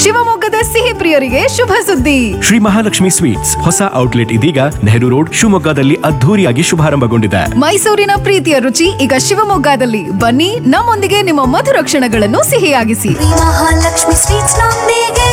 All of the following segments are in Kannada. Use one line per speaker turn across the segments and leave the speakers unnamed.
ಶಿವಮೊಗ್ಗದ ಸಿಹಿ ಪ್ರಿಯರಿಗೆ ಶುಭ ಸುದ್ದಿ
ಶ್ರೀ ಮಹಾಲಕ್ಷ್ಮಿ ಸ್ವೀಟ್ಸ್ ಹೊಸ ಔಟ್ಲೆಟ್ ಇದೀಗ ನೆಹರು ರೋಡ್ ಶಿವಮೊಗ್ಗದಲ್ಲಿ ಅದ್ಧೂರಿಯಾಗಿ ಶುಭಾರಂಭಗೊಂಡಿದೆ
ಮೈಸೂರಿನ ಪ್ರೀತಿಯ ರುಚಿ ಈಗ ಶಿವಮೊಗ್ಗದಲ್ಲಿ ಬನ್ನಿ ನಮ್ಮೊಂದಿಗೆ ನಿಮ್ಮ ಮಧುರ ಕ್ಷಣಗಳನ್ನು ಸಿಹಿಯಾಗಿಸಿ
ಮಹಾಲಕ್ಷ್ಮಿ ಸ್ವೀಟ್ಸ್ ನೊಂದಿಗೆ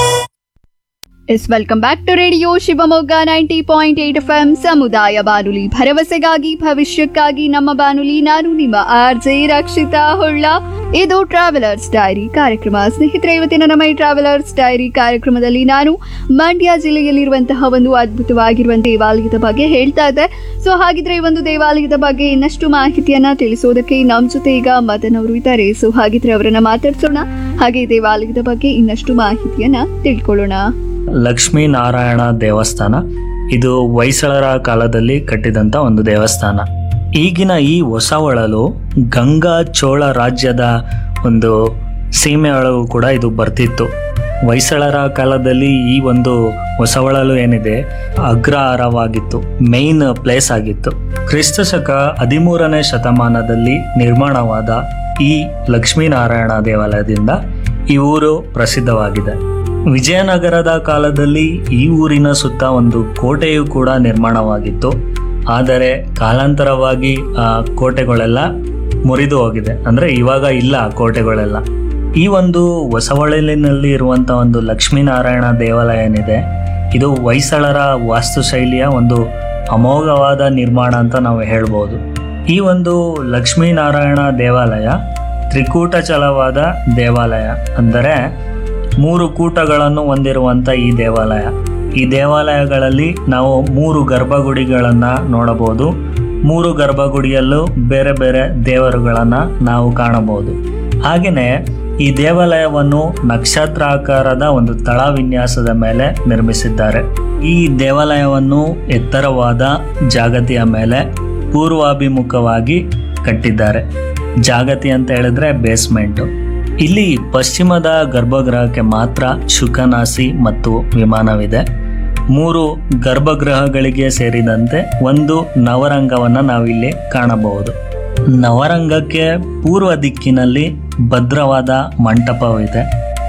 yes welcome back to radio Shivamogga ninety point eight F M ಸಮುದಾಯ ಬಾನುಲಿ ಭರವಸೆಗಾಗಿ ಭವಿಷ್ಯಕ್ಕಾಗಿ ನಮ್ಮ ಬಾನುಲಿ ನಾನು ನಿಮ್ಮ ಆರ್ ಜೆ ರಕ್ಷಿತಾ ಹೊಳ್ಳ ಇದು ಟ್ರಾವೆಲರ್ಸ್ ಡೈರಿ ಕಾರ್ಯಕ್ರಮ ಸ್ನೇಹಿತರೆ ಇವತ್ತಿನ ನಮ್ಮ ಈ ಟ್ರಾವೆಲರ್ಸ್ ಡೈರಿ ಕಾರ್ಯಕ್ರಮದಲ್ಲಿ ನಾನು ಮಂಡ್ಯ ಜಿಲ್ಲೆಯಲ್ಲಿರುವಂತಹ ಒಂದು ಅದ್ಭುತವಾಗಿರುವಂತಹ ದೇವಾಲಯದ ಬಗ್ಗೆ ಹೇಳ್ತಾ ಇದ್ದೆ ಸೊ ಹಾಗಿದ್ರೆ ಈ ಒಂದು ದೇವಾಲಯದ ಬಗ್ಗೆ ಇನ್ನಷ್ಟು ಮಾಹಿತಿಯನ್ನ ತಿಳಿಸೋದಕ್ಕೆ ನಮ್ಮ ಜೊತೆ ಈಗ ಮದನ್ ಅವರು ಇದ್ದಾರೆ ಸೊ ಹಾಗಿದ್ರೆ ಅವರನ್ನ ಮಾತಾಡ್ಸೋಣ ಹಾಗೆ ಈ ದೇವಾಲಯದ ಬಗ್ಗೆ ಇನ್ನಷ್ಟು ಮಾಹಿತಿಯನ್ನ ತಿಳ್ಕೊಳ್ಳೋಣ
ಲಕ್ಷ್ಮೀನಾರಾಯಣ ದೇವಸ್ಥಾನ ಇದು ಹೊಯ್ಸಳರ ಕಾಲದಲ್ಲಿ ಕಟ್ಟಿದಂಥ ಒಂದು ದೇವಸ್ಥಾನ ಈಗಿನ ಈ ಹೊಸವಳಲು ಗಂಗಾ ಚೋಳ ರಾಜ್ಯದ ಒಂದು ಸೀಮೆಯೊಳಗೂ ಕೂಡ ಇದು ಬರ್ತಿತ್ತು ಹೊಯ್ಸಳರ ಕಾಲದಲ್ಲಿ ಈ ಒಂದು ಹೊಸವಳಲು ಏನಿದೆ ಅಗ್ರಹಾರವಾಗಿತ್ತು ಮೇನ್ ಪ್ಲೇಸ್ ಆಗಿತ್ತು ಕ್ರಿಸ್ತ ಶಕ ಹದಿಮೂರನೇ ಶತಮಾನದಲ್ಲಿ ನಿರ್ಮಾಣವಾದ ಈ ಲಕ್ಷ್ಮೀನಾರಾಯಣ ದೇವಾಲಯದಿಂದ ಈ ಊರು ಪ್ರಸಿದ್ಧವಾಗಿದೆ ವಿಜಯನಗರದ ಕಾಲದಲ್ಲಿ ಈ ಊರಿನ ಸುತ್ತ ಒಂದು ಕೋಟೆಯು ಕೂಡ ನಿರ್ಮಾಣವಾಗಿತ್ತು ಆದರೆ ಕಾಲಾಂತರವಾಗಿ ಆ ಕೋಟೆಗಳೆಲ್ಲ ಮುರಿದು ಹೋಗಿದೆ ಅಂದರೆ ಇವಾಗ ಇಲ್ಲ ಆ ಕೋಟೆಗಳೆಲ್ಲ ಈ ಒಂದು ಹೊಸವಳಲಿನಲ್ಲಿ ಇರುವಂಥ ಒಂದು ಲಕ್ಷ್ಮೀನಾರಾಯಣ ದೇವಾಲಯ ಏನಿದೆ ಇದು ಹೊಯ್ಸಳರ ವಾಸ್ತುಶೈಲಿಯ ಒಂದು ಅಮೋಘವಾದ ನಿರ್ಮಾಣ ಅಂತ ನಾವು ಹೇಳ್ಬೋದು ಈ ಒಂದು ಲಕ್ಷ್ಮೀನಾರಾಯಣ ದೇವಾಲಯ ತ್ರಿಕೂಟಚಲವಾದ ದೇವಾಲಯ ಅಂದರೆ ಮೂರು ಕೂಟಗಳನ್ನು ಹೊಂದಿರುವಂಥ ಈ ದೇವಾಲಯ ಈ ದೇವಾಲಯಗಳಲ್ಲಿ ನಾವು ಮೂರು ಗರ್ಭಗುಡಿಗಳನ್ನು ನೋಡಬಹುದು ಮೂರು ಗರ್ಭಗುಡಿಯಲ್ಲೂ ಬೇರೆ ಬೇರೆ ದೇವರುಗಳನ್ನು ನಾವು ಕಾಣಬಹುದು ಹಾಗೆಯೇ ಈ ದೇವಾಲಯವನ್ನು ನಕ್ಷತ್ರಾಕಾರದ ಒಂದು ತಳ ವಿನ್ಯಾಸದ ಮೇಲೆ ನಿರ್ಮಿಸಿದ್ದಾರೆ ಈ ದೇವಾಲಯವನ್ನು ಎತ್ತರವಾದ ಜಾಗತಿಯ ಮೇಲೆ ಪೂರ್ವಾಭಿಮುಖವಾಗಿ ಕಟ್ಟಿದ್ದಾರೆ ಜಾಗತಿ ಅಂತ ಹೇಳಿದ್ರೆ ಬೇಸ್ಮೆಂಟು ಇಲ್ಲಿ ಪಶ್ಚಿಮದ ಗರ್ಭಗೃಹಕ್ಕೆ ಮಾತ್ರ ಶುಕನಾಸಿ ಮತ್ತು ವಿಮಾನವಿದೆ ಮೂರು ಗರ್ಭಗೃಹಗಳಿಗೆ ಸೇರಿದಂತೆ ಒಂದು ನವರಂಗವನ್ನು ನಾವಿಲ್ಲಿ ಕಾಣಬಹುದು ನವರಂಗಕ್ಕೆ ಪೂರ್ವ ದಿಕ್ಕಿನಲ್ಲಿ ಭದ್ರವಾದ ಮಂಟಪವಿದೆ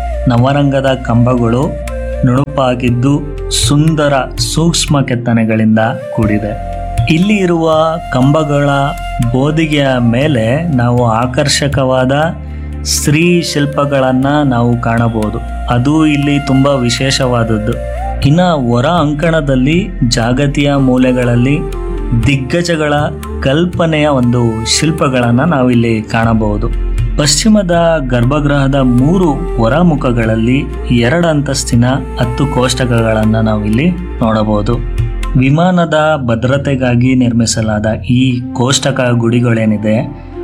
ನವರಂಗದ ಕಂಬಗಳು ನುಣುಪಾಗಿದ್ದು ಸುಂದರ ಸೂಕ್ಷ್ಮ ಕೆತ್ತನೆಗಳಿಂದ ಕೂಡಿದೆ ಇಲ್ಲಿ ಇರುವ ಕಂಬಗಳ ಬೋದಿಗೆಯ ಮೇಲೆ ನಾವು ಆಕರ್ಷಕವಾದ ಸ್ತ್ರೀ ಶಿಲ್ಪಗಳನ್ನು ನಾವು ಕಾಣಬಹುದು ಅದು ಇಲ್ಲಿ ತುಂಬ ವಿಶೇಷವಾದದ್ದು ಇನ್ನು ಹೊರ ಅಂಕಣದಲ್ಲಿ ಜಾಗತಿಯ ಮೂಲೆಗಳಲ್ಲಿ ದಿಗ್ಗಜಗಳ ಕಲ್ಪನೆಯ ಒಂದು ಶಿಲ್ಪಗಳನ್ನು ನಾವಿಲ್ಲಿ ಕಾಣಬಹುದು ಪಶ್ಚಿಮದ ಗರ್ಭಗೃಹದ ಮೂರು ಹೊರಮುಖಗಳಲ್ಲಿ ಎರಡು ಅಂತಸ್ತಿನ ಹತ್ತು ಕೋಷ್ಟಕಗಳನ್ನು ನಾವಿಲ್ಲಿ ನೋಡಬಹುದು ವಿಮಾನದ ಭದ್ರತೆಗಾಗಿ ನಿರ್ಮಿಸಲಾದ ಈ ಕೋಷ್ಟಕ ಗುಡಿಗಳೇನಿದೆ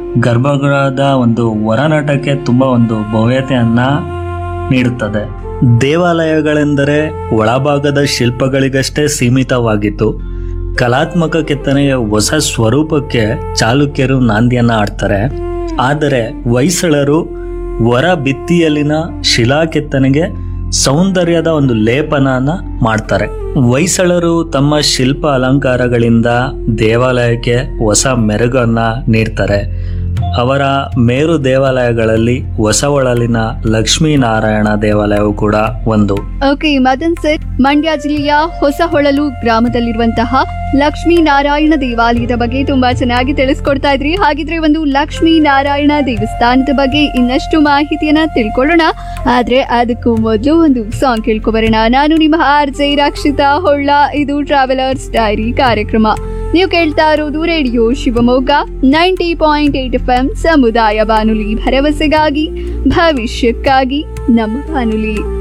ಗರ್ಭಗೃಹದ ಒಂದು ಹೊರನಟಕ್ಕೆ ತುಂಬ ಒಂದು ಭವ್ಯತೆಯನ್ನ ನೀಡುತ್ತದೆ ದೇವಾಲಯಗಳೆಂದರೆ ಒಳಭಾಗದ ಶಿಲ್ಪಗಳಿಗಷ್ಟೇ ಸೀಮಿತವಾಗಿತ್ತು ಕಲಾತ್ಮಕ ಕೆತ್ತನೆಯ ಹೊಸ ಸ್ವರೂಪಕ್ಕೆ ಚಾಲುಕ್ಯರು ನಾಂದಿಯನ್ನ ಆಡ್ತಾರೆ ಆದರೆ ಹೊಯ್ಸಳರು ಹೊರ ಭಿತ್ತಿಯಲ್ಲಿನ ಶಿಲಾ ಕೆತ್ತನೆಗೆ ಸೌಂದರ್ಯದ ಒಂದು ಲೇಪನನ ಮಾಡ್ತಾರೆ ಹೊಯ್ಸಳರು ತಮ್ಮ ಶಿಲ್ಪ ಅಲಂಕಾರಗಳಿಂದ ದೇವಾಲಯಕ್ಕೆ ಹೊಸ ಮೆರುಗನ್ನ ನೀಡ್ತಾರೆ ಅವರ ಮೇರು ದೇವಾಲಯಗಳಲ್ಲಿ ಹೊಸವಳಲಿನ ಲಕ್ಷ್ಮೀನಾರಾಯಣ ದೇವಾಲಯವು ಕೂಡ ಒಂದು
ಓಕೆ ಮದನ್ ಸರ್ ಮಂಡ್ಯ ಜಿಲ್ಲೆಯ ಹೊಸಹೊಳಲು ಗ್ರಾಮದಲ್ಲಿರುವಂತಹ ಲಕ್ಷ್ಮೀ ನಾರಾಯಣ ದೇವಾಲಯದ ಬಗ್ಗೆ ತುಂಬಾ ಚೆನ್ನಾಗಿ ತಿಳಿಸ್ಕೊಡ್ತಾ ಇದ್ರಿ ಹಾಗಿದ್ರೆ ಒಂದು ಲಕ್ಷ್ಮೀ ನಾರಾಯಣ ದೇವಸ್ಥಾನದ ಬಗ್ಗೆ ಇನ್ನಷ್ಟು ಮಾಹಿತಿಯನ್ನ ತಿಳ್ಕೊಳ್ಳೋಣ ಆದ್ರೆ ಅದಕ್ಕೂ ಮೊದಲು ಒಂದು ಸಾಂಗ್ ಕೇಳ್ಕೊಬರೋಣ ನಾನು ನಿಮ್ಮ ಆರ್ ಜೆ ರಕ್ಷಿತಾ ಹೊಳ್ಳ ಇದು ಟ್ರಾವೆಲರ್ಸ್ ಡೈರಿ ಕಾರ್ಯಕ್ರಮ ನೀವು ಕೇಳ್ತಾ ಇರೋದು radio Shivamogga ninety point eight F M ಸಮುದಾಯ ಬಾನುಲಿ ಭರವಸೆಗಾಗಿ ಭವಿಷ್ಯಕ್ಕಾಗಿ ನಮ್ಮ ಬಾನುಲಿ